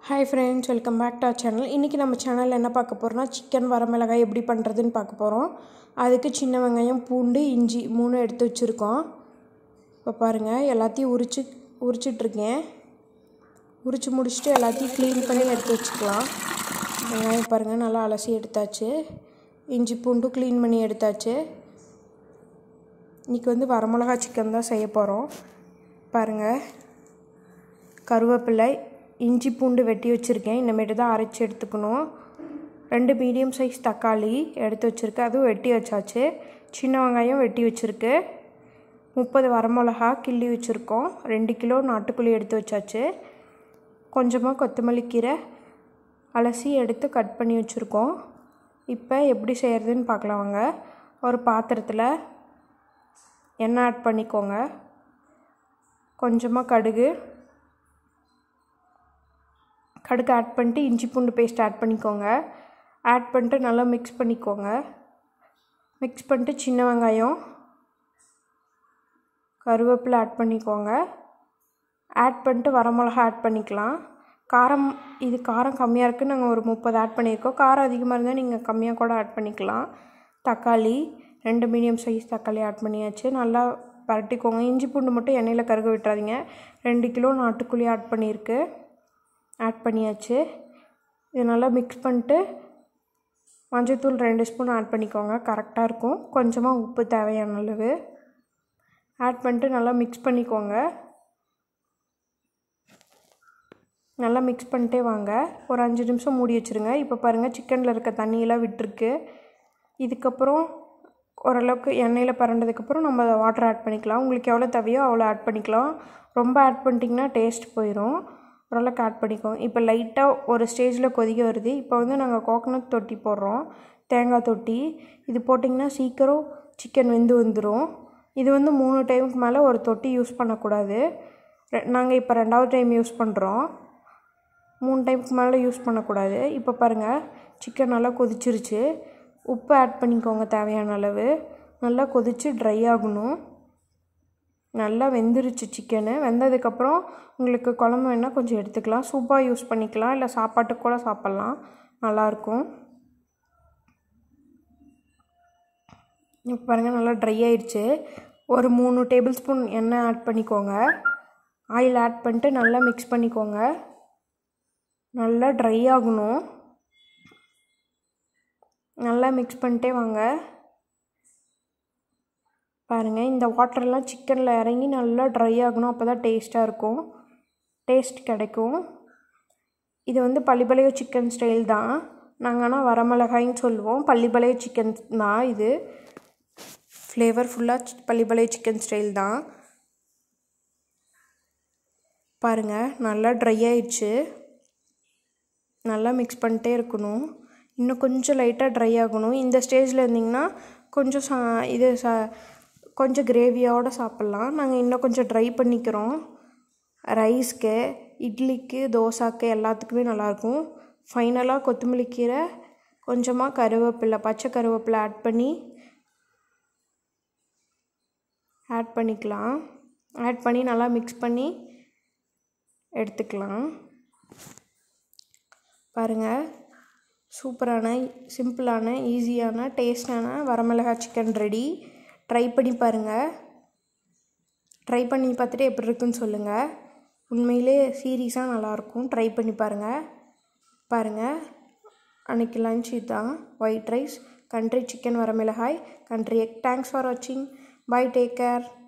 hi friends welcome back to channel இன்றைக்கி நம்ம சேனலில் என்ன பார்க்க போகிறோம்னா சிக்கன் வரமிளகாய் எப்படி பண்ணுறதுன்னு பார்க்க போகிறோம் அதுக்கு சின்ன வெங்காயம் பூண்டு இஞ்சி மூணு எடுத்து வச்சுருக்கோம் இப்போ பாருங்கள் எல்லாத்தையும் உரிச்சு உரிச்சிட்ருக்கேன் உரிச்சு முடிச்சுட்டு எல்லாத்தையும் க்ளீன் பண்ணி எடுத்து வச்சுக்கலாம் வெங்காயம் பாருங்கள் நல்லா அலசி எடுத்தாச்சு இஞ்சி பூண்டு க்ளீன் பண்ணி எடுத்தாச்சு இன்றைக்கி வந்து வரமிளகா சிக்கன் தான் செய்ய போகிறோம் பாருங்கள் கருவேப்பிலை இஞ்சி பூண்டு வெட்டி வச்சுருக்கேன் இனிமேட்டு தான் அரைச்சி எடுத்துக்கணும் ரெண்டு மீடியம் சைஸ் தக்காளி எடுத்து வச்சுருக்கேன் அதுவும் வெட்டி வச்சாச்சு சின்ன வெங்காயம் வெட்டி வச்சுருக்கு முப்பது வரமிளகா கிள்ளி வச்சுருக்கோம் ரெண்டு கிலோ நாட்டுக்கோழி எடுத்து வச்சாச்சு கொஞ்சமாக கொத்தமல்லி கீரை அலசி எடுத்து கட் பண்ணி வச்சுருக்கோம் இப்போ எப்படி செய்கிறதுன்னு பார்க்கலாம் வாங்க ஒரு பாத்திரத்தில் எண்ணெய் ஆட் பண்ணிக்கோங்க கொஞ்சமாக கடுகு கடுகு ஆட் பண்ணிட்டு இஞ்சி பூண்டு பேஸ்ட் ஆட் பண்ணிக்கோங்க ஆட் பண்ணிட்டு நல்லா மிக்ஸ் பண்ணிக்கோங்க மிக்ஸ் பண்ணிட்டு சின்ன வெங்காயம் கருவேப்பிலை ஆட் பண்ணிக்கோங்க ஆட் பண்ணிட்டு வரமிளகா ஆட் பண்ணிக்கலாம் காரம் இது காரம் கம்மியாக இருக்குது நாங்கள் ஒரு முப்பது ஆட் பண்ணியிருக்கோம் காரம் அதிகமாக இருந்தால் நீங்கள் கம்மியாக கூட ஆட் பண்ணிக்கலாம் தக்காளி ரெண்டு மீடியம் சைஸ் தக்காளி ஆட் பண்ணியாச்சு நல்லா பரட்டிக்கோங்க இஞ்சி பூண்டு மட்டும் எண்ணெயில் கருக விட்டுறாதீங்க ரெண்டு கிலோ நாட்டுக்கோழி ஆட் பண்ணியிருக்கு ஆட் பண்ணியாச்சு இது நல்லா மிக்ஸ் பண்ணிட்டு மஞ்சள்தூள் ரெண்டு ஸ்பூன் ஆட் பண்ணிக்கோங்க கரெக்டாக இருக்கும் கொஞ்சமாக உப்பு தேவையான அளவு ஆட் பண்ணிட்டு நல்லா மிக்ஸ் பண்ணிக்கோங்க நல்லா மிக்ஸ் பண்ணிட்டே வாங்க ஒரு அஞ்சு நிமிஷம் மூடி வச்சுருங்க இப்போ பாருங்கள் சிக்கனில் இருக்க தண்ணியெல்லாம் விட்டுருக்கு இதுக்கப்புறம் ஓரளவுக்கு எண்ணெயில் பரண்டதுக்கப்புறம் நம்ம அதை வாட்டர் ஆட் பண்ணிக்கலாம் உங்களுக்கு எவ்வளோ தேவையோ அவ்வளோ ஆட் பண்ணிக்கலாம் ரொம்ப ஆட் பண்ணிட்டிங்கன்னா டேஸ்ட் போயிடும் ஓரளவுக்கு ஆட் பண்ணிக்கோங்க இப்போ லைட்டாக ஒரு ஸ்டேஜில் கொதிக்க வருது இப்போ வந்து நாங்கள் கோகனட் தொட்டி போடுறோம் தேங்காய் தொட்டி இது போட்டிங்கன்னா சீக்கிரம் சிக்கன் வெந்து வந்துடும் இது வந்து மூணு டைமுக்கு மேலே ஒரு தொட்டி யூஸ் பண்ணக்கூடாது நாங்கள் இப்போ ரெண்டாவது டைம் யூஸ் பண்ணுறோம் மூணு டைமுக்கு மேலே யூஸ் பண்ணக்கூடாது இப்போ பாருங்கள் சிக்கன் நல்லா கொதிச்சிருச்சு உப்பு ஆட் பண்ணிக்கோங்க தேவையான அளவு நல்லா கொதித்து ட்ரை ஆகணும் நல்லா வெந்துருச்சு சிக்கனு வெந்ததுக்கப்புறம் உங்களுக்கு குழம்பு வேணால் கொஞ்சம் எடுத்துக்கலாம் சூப்பாக யூஸ் பண்ணிக்கலாம் இல்லை சாப்பாட்டுக்கு கூட சாப்பிட்லாம் நல்லாயிருக்கும் இப்போ பாருங்கள் நல்லா ட்ரை ஆயிடுச்சு ஒரு மூணு டேபிள் ஸ்பூன் எண்ணெய் ஆட் பண்ணிக்கோங்க ஆயில் ஆட் பண்ணிட்டு நல்லா மிக்ஸ் பண்ணிக்கோங்க நல்லா ட்ரை ஆகணும் நல்லா மிக்ஸ் பண்ணிட்டே வாங்க பாருங்கள் இந்த வாட்டர்லாம் சிக்கனில் இறங்கி நல்லா ட்ரை ஆகணும் அப்போ தான் டேஸ்ட்டாக இருக்கும் டேஸ்ட் கிடைக்கும் இது வந்து பள்ளிப்பாளைய சிக்கன் ஸ்டைல் தான் நாங்கள் ஆனால் வரமிளகாயின்னு சொல்லுவோம் பள்ளிப்பாளைய சிக்கன் தான் இது ஃப்ளேவர் ஃபுல்லாக பள்ளிப்பாளைய சிக்கன் ஸ்டைல் தான் பாருங்கள் நல்லா ட்ரை ஆயிடுச்சு நல்லா மிக்ஸ் பண்ணிட்டே இருக்கணும் இன்னும் கொஞ்சம் லைட்டாக ட்ரை ஆகணும் இந்த ஸ்டேஜில் இருந்திங்கன்னா கொஞ்சம் சா இது சா கொஞ்சம் கிரேவியோடு சாப்பிட்லாம் நாங்கள் இன்னும் கொஞ்சம் ட்ரை பண்ணிக்கிறோம் ரைஸ்க்கு இட்லிக்கு தோசாக்கு எல்லாத்துக்குமே நல்லாயிருக்கும் ஃபைனலாக கொத்தமல்லி கீரை கொஞ்சமாக கருவேப்பிலை பச்சை கருவேப்பிலை ஆட் பண்ணி ஆட் பண்ணிக்கலாம் ஆட் பண்ணி நல்லா மிக்ஸ் பண்ணி எடுத்துக்கலாம் பாருங்கள் சூப்பரான சிம்பிளான ஈஸியான டேஸ்டான வரமிளகா சிக்கன் ரெடி ட்ரை பண்ணி பாருங்கள் ட்ரை பண்ணி பார்த்துட்டு எப்படி இருக்குன்னு சொல்லுங்கள் உண்மையிலே சீரியஸாக நல்லாயிருக்கும் ட்ரை பண்ணி பாருங்கள் பாருங்கள் அன்றைக்கி லன்ச் இதுதான் ஒயிட் ரைஸ் கண்ட்ரி சிக்கன் வரமிளகாய் கண்ட்ரி எக் தேங்க்ஸ் ஃபார் வாட்சிங் பை டேக் கேர்